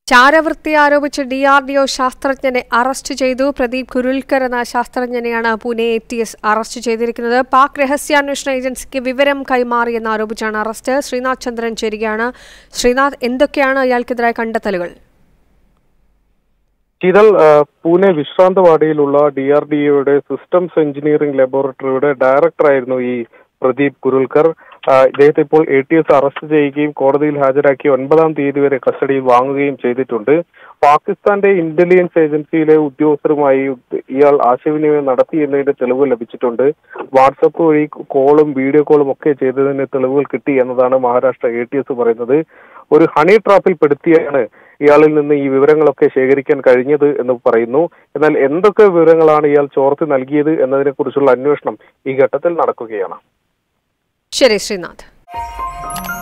ചാരവൃത്തി ആരോപിച്ച് D R D O ശാസ്ത്രജ്ഞനെ arrest ചെയ്തു പ്രദീപ് കുരുൽക്കർ എന്ന ശാസ്ത്രജ്ഞനെയാണ് Pune A T S arrest ചെയ്തിരിക്കുന്നത് പാക് രഹസ്യാന്വേഷണ ഏജൻസിക്ക് വിവരം കൈമാറിയെന്ന് ആരോപിച്ചാണ് അറസ്റ്റ് ശ്രീനാഥ് ചന്ദ്രൻ ചേരുകയാണ് ശ്രീനാഥ് എന്തൊക്കെയാണ് ഇയാൾക്കെതിരായ കണ്ടെത്തലുകൾ ശീതൾ ആ, പൂനെ വിശ്രാന്തവാടിയിലുള്ള ഡി ആർ ഡി ഒയുടെ സിസ്റ്റംസ് എഞ്ചിനീയറിംഗ് ലബോറട്ടറിയുടെ ഡയറക്ടറായിരുന്നു ഈ പ്രദീപ് കുരുൽക്കർ ആ, ഇദ്ദേഹത്തെ ഇപ്പോൾ എ ടി എസ് അറസ്റ്റ് ചെയ്യുകയും കോടതിയിൽ ഹാജരാക്കി ഒൻപതാം തീയതി വരെ കസ്റ്റഡിയിൽ വാങ്ങുകയും ചെയ്തിട്ടുണ്ട് പാകിസ്ഥാന്റെ ഇന്റലിജൻസ് ഏജൻസിയിലെ ഉദ്യോഗസ്ഥരുമായി ഇയാൾ ആശയവിനിമയം നടത്തി എന്നതിന്റെ തെളിവ് ലഭിച്ചിട്ടുണ്ട് വാട്സപ്പ് വഴി കോളും വീഡിയോ കോളും ഒക്കെ ചെയ്തതിന് തെളിവുകൾ കിട്ടി എന്നതാണ് മഹാരാഷ്ട്ര എ ടി എസ് പറയുന്നത് ഒരു ഹണി ട്രാപ്പിൽ പെടുത്തിയാണ് ഇയാളിൽ നിന്ന് ഈ വിവരങ്ങളൊക്കെ ശേഖരിക്കാൻ കഴിഞ്ഞത് എന്ന് പറയുന്നു എന്നാൽ എന്തൊക്കെ വിവരങ്ങളാണ് ഇയാൾ ചോർത്തി നൽകിയത് എന്നതിനെ കുറിച്ചുള്ള അന്വേഷണം ഈ ഘട്ടത്തിൽ നടക്കുകയാണ് ശരി ശ്രീനാഥ്